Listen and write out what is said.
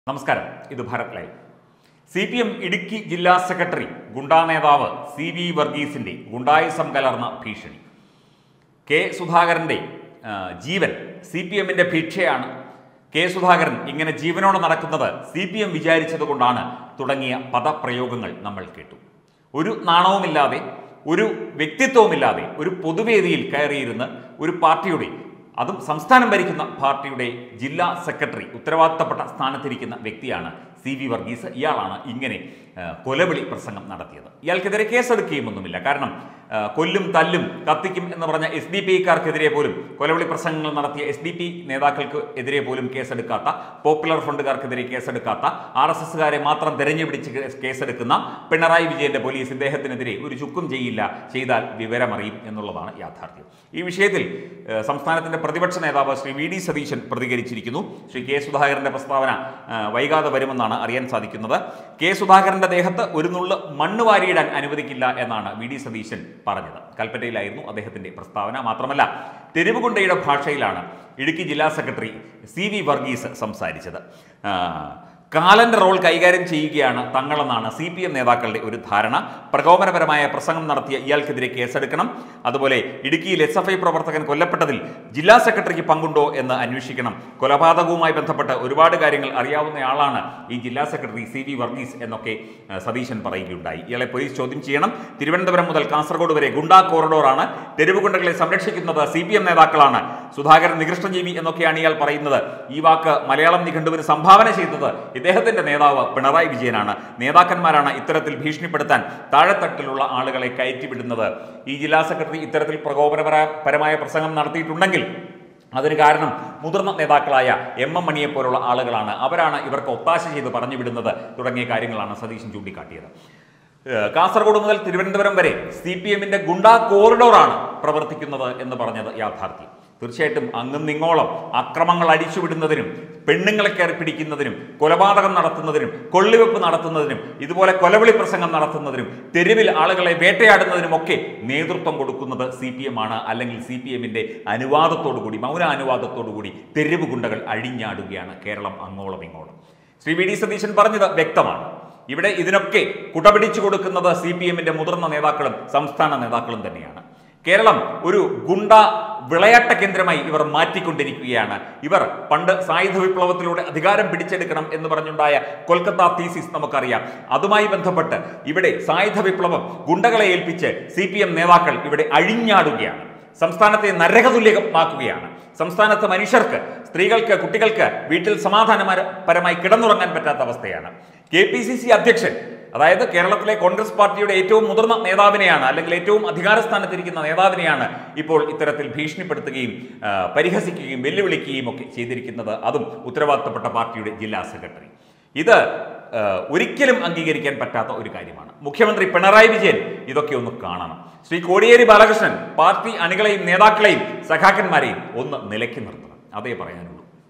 നമസ്കാരം ഇത് Bharat live C P M Idukki ജില്ലാ സെക്രട്ടറി ഗുണ്ടാ നേതാവ് സി വി വർഗീസിന്റെ ഗുണ്ടായുസം കലർന്ന ഭീഷണി കെ സുധാകരന്റെ ആ, ജീവൻ സി പി എമ്മിന്റെ ഭിക്ഷയാണ് കെ സുധാകരൻ ഇങ്ങനെ ജീവനോടെ നടക്കുന്നത് സി പി എം വിചാരിച്ചത് കൊണ്ടാണ് തുടങ്ങിയ പദപ്രയോഗങ്ങൾ നമ്മൾ കേട്ടു ഒരു നാണവുമില്ലാതെ ഒരു വ്യക്തിത്വവുമില്ലാതെ ഒരു പൊതുവേദിയിൽ കയറിയിരുന്ന് ഒരു പാർട്ടിയുടെ അതും സംസ്ഥാനം ഭരിക്കുന്ന പാർട്ടിയുടെ ജില്ലാ സെക്രട്ടറി ഉത്തരവാദിത്തപ്പെട്ട സ്ഥാനത്തിരിക്കുന്ന വ്യക്തിയാണ് സി വി വർഗീസ് ഇയാളാണ് ഇങ്ങനെ ആ, കൊലവിളി പ്രസംഗം നടത്തിയത് ഇയാൾക്കെതിരെ കേസെടുക്കുകയും ഒന്നുമില്ല കാരണം ആ, കൊല്ലും തല്ലും കത്തിക്കും എന്ന് പറഞ്ഞ എസ് ഡി പി ക്കാർക്കെതിരെ പോലും കൊലവിളി പ്രസംഗങ്ങൾ നടത്തിയ എസ് ഡി പി നേതാക്കൾക്ക് എതിരെ പോലും കേസെടുക്കാത്ത പോപ്പുലർ ഫ്രണ്ടുകാർക്കെതിരെ കേസെടുക്കാത്ത ആർ എസ് എസുകാരെ മാത്രം തെരഞ്ഞുപിടിച്ച് കേ- കേസെടുക്കുന്ന പിണറായി വിജയന്റെ പോലീസ് ഇദ്ദേഹത്തിനെതിരെ ഒരു ചുക്കും ചെയ്യില്ല ചെയ്താൽ വിവരമറിയും എന്നുള്ളതാണ് യാഥാർത്ഥ്യം ഈ വിഷയത്തിൽ ഏഹ്, സംസ്ഥാനത്തിന്റെ പ്രതിപക്ഷ നേതാവ് ശ്രീ വി ഡി സതീശൻ പ്രതികരിച്ചിരിക്കുന്നു ശ്രീ കെ സുധാകരന്റെ പ്രസ്താവന ഏഹ്, വൈകാതെ വരുമെന്നാണ് അറിയാൻ സാധിക്കുന്നത് കെ സുധാകരന്റെ ദേഹത്ത് ഒരു നുള്ള് മണ്ണ് വാരിയിടാൻ അനുവദിക്കില്ല എന്നാണ് വി ഡി സതീശൻ പറഞ്ഞത് കൽപ്പറ്റയിലായിരുന്നു അദ്ദേഹത്തിന്റെ പ്രസ്താവന മാത്രമല്ല തെരുവുകുണ്ടയുടെ ഭാഷയിലാണ് ഇടുക്കി ജില്ലാ സെക്രട്ടറി സി വി വർഗീസ് സംസാരിച്ചത് ആ, കാലന്റെ റോൾ കൈകാര്യം ചെയ്യുകയാണ് തങ്ങളെന്നാണ് സി പി എം നേതാക്കളുടെ ഒരു ധാരണ പ്രകോപനപരമായ പ്രസംഗം നടത്തിയ ഇയാൾക്കെതിരെ കേസെടുക്കണം അതുപോലെ ഇടുക്കിയിൽ എസ് എഫ് ഐ പ്രവർത്തകൻ കൊല്ലപ്പെട്ടതിൽ ജില്ലാ സെക്രട്ടറിക്ക് പങ്കുണ്ടോ എന്ന് അന്വേഷിക്കണം കൊലപാതകവുമായി ബന്ധപ്പെട്ട് ഒരുപാട് കാര്യങ്ങൾ അറിയാവുന്നയാളാണ് ഈ ജില്ലാ സെക്രട്ടറി സി വി വർഗീസ് എന്നൊക്കെ ആ, സതീശൻ പറയുകയുണ്ടായി ഇയാളെ പോലീസ് ചോദ്യം ചെയ്യണം തിരുവനന്തപുരം മുതൽ കാസർഗോഡ് വരെ ഗുണ്ടാ കോറിഡോറാണ് തെരുവ് ഗുണ്ടകളെ സംരക്ഷിക്കുന്നത് സി പി എം നേതാക്കളാണ് സുധാകരൻ നികൃഷ്ടജീവി എന്നൊക്കെയാണ് ഇയാൾ പറയുന്നത് ഈ വാക്ക് മലയാളം നിഘണ്ടുവിന് സംഭാവന ചെയ്തത് ഇദ്ദേഹത്തിന്റെ നേതാവ് പിണറായി വിജയനാണ് നേതാക്കന്മാരാണ് ഇത്തരത്തിൽ ഭീഷണിപ്പെടുത്താൻ താഴെത്തട്ടിലുള്ള ആളുകളെ കയറ്റിവിടുന്നത് ഈ ജില്ലാ സെക്രട്ടറി ഇത്തരത്തിൽ പ്രകോപനപരമായ പ്രസംഗം നടത്തിയിട്ടുണ്ടെങ്കിൽ അതിന് കാരണം മുതിർന്ന നേതാക്കളായ എം എം മണിയെ പോലുള്ള ആളുകളാണ് അവരാണ് ഇവർക്ക് ഒത്താശ ചെയ്ത് പറഞ്ഞു വിടുന്നത് തുടങ്ങിയ കാര്യങ്ങളാണ് സതീശൻ ചൂണ്ടിക്കാട്ടിയത് ഏഹ് കാസർഗോഡ് മുതൽ തിരുവനന്തപുരം വരെ സി പി എമ്മിന്റെ ഗുണ്ടാ കോറിഡോറാണ് പ്രവർത്തിക്കുന്നത് എന്ന് പറഞ്ഞത് യാഥാർത്ഥ്യം തീർച്ചയായിട്ടും അങ്ങും നിങ്ങോളം അക്രമങ്ങൾ അടിച്ചുവിടുന്നതിനും പെണ്ണുങ്ങളെ കയറി പിടിക്കുന്നതിനും കൊലപാതകം നടത്തുന്നതിനും കൊള്ളിവെപ്പ് നടത്തുന്നതിനും ഇതുപോലെ കൊലവിളി പ്രസംഗം നടത്തുന്നതിനും തെരുവിൽ ആളുകളെ വേട്ടയാടുന്നതിനുമൊക്കെ നേതൃത്വം കൊടുക്കുന്നത് സി പി എം ആണ് അല്ലെങ്കിൽ സി പി എമ്മിന്റെ അനുവാദത്തോടുകൂടി മൗന അനുവാദത്തോടുകൂടി തെരുവ് ഗുണ്ടകൾ അഴിഞ്ഞാടുകയാണ് കേരളം അങ്ങോളം ഇങ്ങോളം ശ്രീ വി ഡി സതീശൻ പറഞ്ഞത് വ്യക്തമാണ് ഇവിടെ ഇതിനൊക്കെ കുടപിടിച്ചു കൊടുക്കുന്നത് സി പി എമ്മിന്റെ മുതിർന്ന നേതാക്കളും സംസ്ഥാന നേതാക്കളും തന്നെയാണ് കേരളം ഒരു ഗുണ്ട വിളയാട്ട കേന്ദ്രമായി ഇവർ മാറ്റിക്കൊണ്ടിരിക്കുകയാണ് ഇവർ പണ്ട് സായുധ വിപ്ലവത്തിലൂടെ അധികാരം പിടിച്ചെടുക്കണം എന്ന് പറഞ്ഞുണ്ടായ കൊൽക്കത്ത തീസിസ് നമുക്കറിയാം അതുമായി ബന്ധപ്പെട്ട് ഇവിടെ സായുധ വിപ്ലവം ഗുണ്ടകളെ ഏൽപ്പിച്ച് സി നേതാക്കൾ ഇവിടെ അഴിഞ്ഞാടുകയാണ് സംസ്ഥാനത്തെ നരകതുല്യമാക്കുകയാണ് സംസ്ഥാനത്ത് മനുഷ്യർക്ക് സ്ത്രീകൾക്ക് കുട്ടികൾക്ക് വീട്ടിൽ സമാധാനപരമായി കിടന്നുറങ്ങാൻ പറ്റാത്ത അവസ്ഥയാണ് കെ പി സി സി അധ്യക്ഷൻ അതായത് കേരളത്തിലെ കോൺഗ്രസ് പാർട്ടിയുടെ ഏറ്റവും മുതിർന്ന നേതാവിനെയാണ് അല്ലെങ്കിൽ ഏറ്റവും അധികാരസ്ഥാനത്തിരിക്കുന്ന നേതാവിനെയാണ് ഇപ്പോൾ ഇത്തരത്തിൽ ഭീഷണിപ്പെടുത്തുകയും ആ, പരിഹസിക്കുകയും വെല്ലുവിളിക്കുകയും ഒക്കെ ചെയ്തിരിക്കുന്നത് അതും ഉത്തരവാദിത്തപ്പെട്ട പാർട്ടിയുടെ ജില്ലാ സെക്രട്ടറി ഇത് ആ, ഒരിക്കലും അംഗീകരിക്കാൻ പറ്റാത്ത ഒരു കാര്യമാണ് മുഖ്യമന്ത്രി പിണറായി വിജയൻ ഇതൊക്കെ ഒന്ന് കാണണം ശ്രീ കോടിയേരി ബാലകൃഷ്ണൻ പാർട്ടി അണികളെയും നേതാക്കളെയും സഖാക്കന്മാരെയും ഒന്ന് നിലയ്ക്ക് നിർത്തണം അതേ പറയാനുള്ളൂ